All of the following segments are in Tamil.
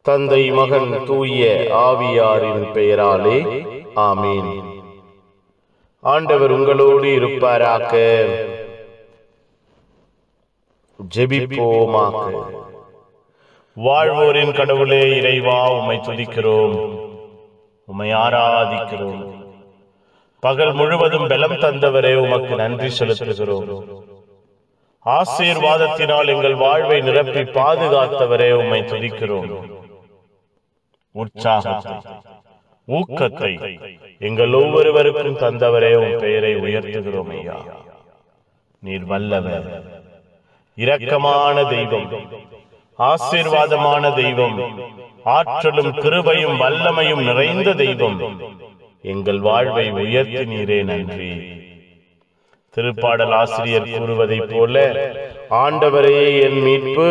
தந்தை மகன் தூய ஆவியாரின் பெயராலே ஆமீன் ஆண்டவர் உங்களோடு இருப்பாராக ஜெபிப்போமாக வாழ்வோரின் கடவுளே இறைவா உம்மை துதிக்கிறோம் உம்மை ஆராதிக்கிறோம் பகல் முழுவதும் பலம் தந்தவரே உமக்கு நன்றி செலுத்துகிறோம் ஆசீர்வாதத்தினால் எங்கள் வாழ்வை நிரப்பி பாதுகாத்தவரே உம்மை துதிக்கிறோம் உற்சாகத்தை ஊக்கத்தை எங்கள் ஒவ்வொருவருக்கும் தந்தவரே உன் பெயரை உயர்த்துகிறோம் ஐயா நீர் வல்லவர் இரக்கமான தெய்வம் ஆசீர்வாதமான தெய்வம் ஆற்றலும் கிருபையும் வல்லமையும் நிறைந்த தெய்வம் எங்கள் வாழ்வை உயர்த்தி நீரே நன்றி திருப்பாடல் ஆசிரியர் கூறுவதைப் போல ஆண்டவரே என் மீட்பு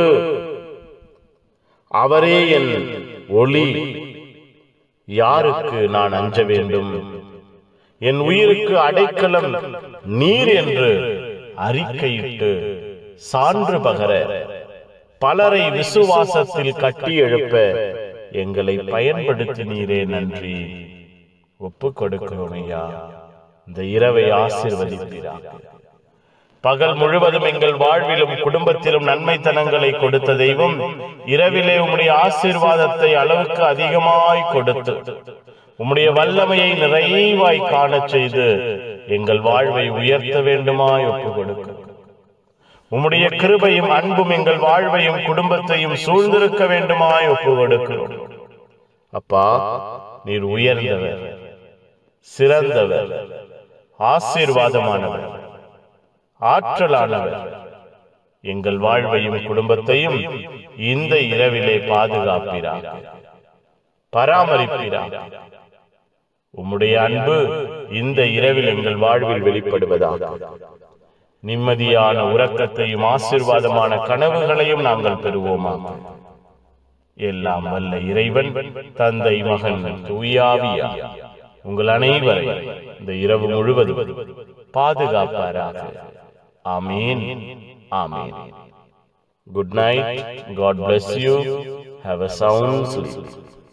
அவரே என் ஒளி யாருக்கு நான் அஞ்ச வேண்டும் என் உயிருக்கு அடைக்கலம் நீர் என்று அறிக்கையிட்டு சான்று பகர பலரை விசுவாசத்தில் கட்டி எழுப்ப எங்களை பயன்படுத்தி நீரே நன்றி ஒப்பு கொடுக்கிறோம் ஐயா இந்த இரவை ஆசிர்வதிப்பீராக பகல் முழுவதும் எங்கள் வாழ்விலும் குடும்பத்திலும் நன்மைத்தனங்களை கொடுத்த தெய்வம் இரவிலே உம்முடைய ஆசீர்வாதத்தை அளவுக்கு அதிகமாய் கொடுத்து உம்முடைய வல்லமையை நிறைவாய் காணச் செய்து எங்கள் வாழ்வை உயர்த்த வேண்டுமாய் ஒப்பு கொடுக்க உம்முடைய கிருபையும் அன்பும் எங்கள் வாழ்வையும் குடும்பத்தையும் சூழ்ந்திருக்க வேண்டுமாய் ஒப்பு கொடுக்கிறோம் அப்பா நீர் உயர்ந்தவர் சிறந்தவர் ஆசீர்வாதமானவர் ஆற்றலானவர் எங்கள் வாழ்வையும் குடும்பத்தையும் இந்த இரவிலே பாதுகாப்பீராக பராமரிப்பீராக உம்முடைய அன்பு இந்த இரவில் எங்கள் வாழ்வில் வெளிப்படுவதாக நிம்மதியான உறக்கத்தையும் ஆசீர்வாதமான கனவுகளையும் நாங்கள் பெறுவோமா எல்லாம் வல்ல இறைவன் தந்தை மகன் தூயாவியா உங்கள் அனைவரை இந்த இரவு முழுவதும் பாதுகாப்பாராக ஆமீன் ஆமீன் good night God bless you have a sound sleep